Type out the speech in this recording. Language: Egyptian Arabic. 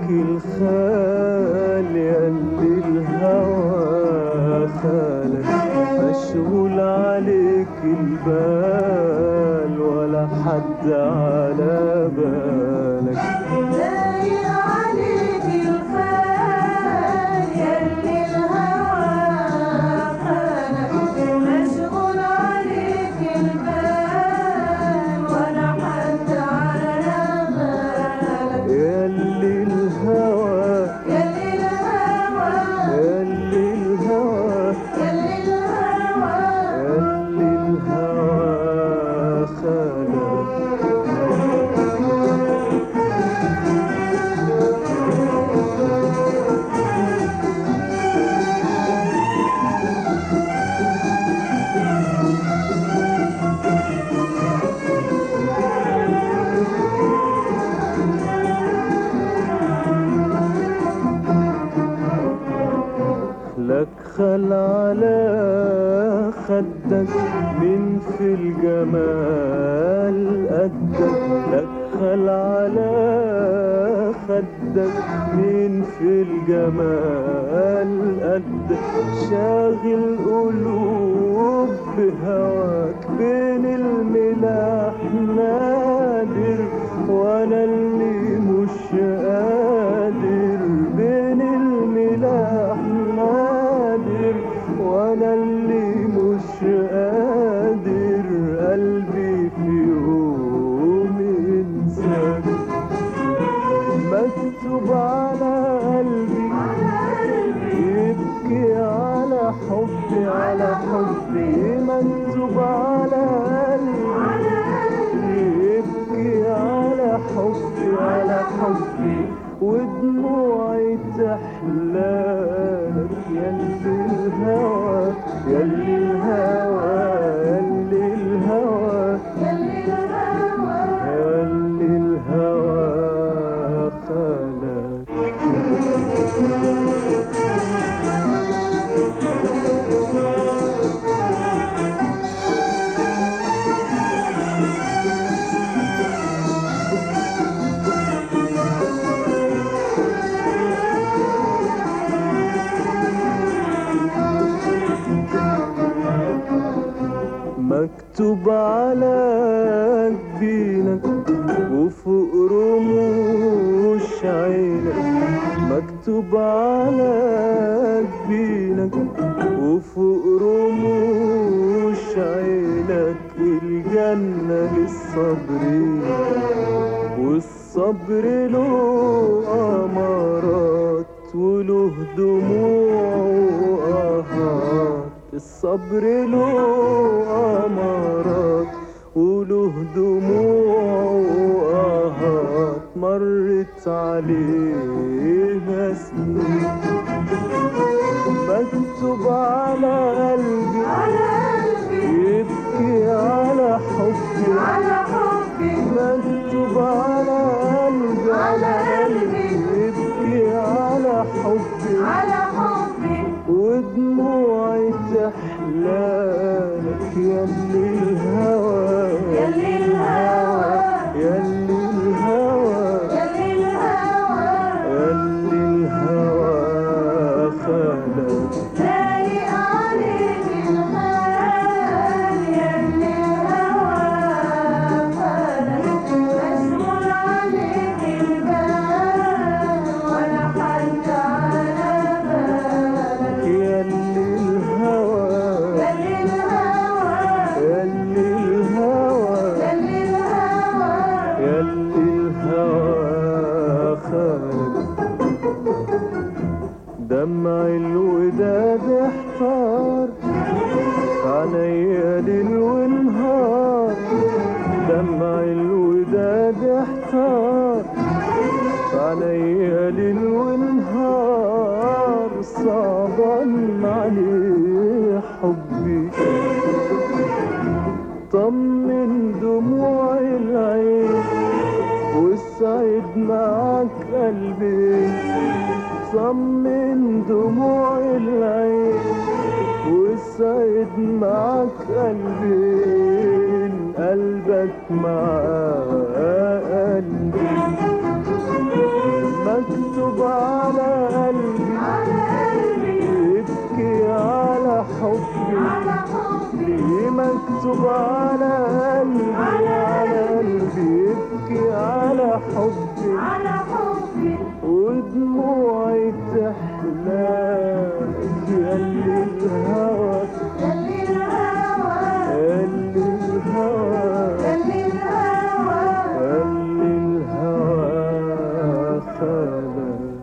الخال يلي الهوى خالك مشغول عليك البال ولا حد على بالك لايق عليك الخال يلي الهوى خالك مشغول عليك البال ولا حد على بالك يلي الهوى يلي الهوى يلي الهوى يلي الهوى يلي الهوى خالك لك خل على خدك من في الجمال قدك لك خل على خدك من في الجمال قدك شاغل قلوب بهواك بين الملاح نادر وانا اللي مش قادر بين الملاح نادر وانا اللي مش قادر قلبي في يوم ينساك مكتوب على قلبي يبكي على حبي على حبي مكتوب على قلبي يبكي على حبي على حبي ودموعي تحلالك يلي الهوى يلي الهوى يلي الهوى يلي الهوى يلي الهوى خالك مكتوب على جبينك وفوق رموش عينك مكتوب على جبينك وفوق رموش عينك الجنة للصابرين والصبر له أمارات وله دموع وآهات الصبر له أمارات وله دموع وآهات مرت عليها سنين مكتوب على قلبي على قلبي يبكي على حبي على حبي مكتوب على قلبي على قلبي يبكي على حبي على حبي ودموعي تحلالك يلي الهوى يلي الهوى يلي الهوى يلي الهوى يلي الهوى خالك لايق عليك الخال يلي الهوى خالك مشغول عليك البال ولا حد على بالك يلي الهوى يلي الهوى يلي الهوى يلي الهوى يلي الهوى خالك دمع الوداد احتار عينيا ليل ونهار دمع الوداد احتار عينيا ليل ونهار صعبان عليه حبي طمن دموع العين والسعيد معاك قلبي طمن دموع العين والسعيد معاك قلبي قلبك مع قلبي مكتوب على قلبي على قلبي يبكي على حبي على حبي ليه مكتوب على قلبي على قلبي يبكي على حبي على حبي ودموعي تحلاك ياللي الهوى يلي الهوى ياللي الهوى يلي الهوى ياللي الهوى خلق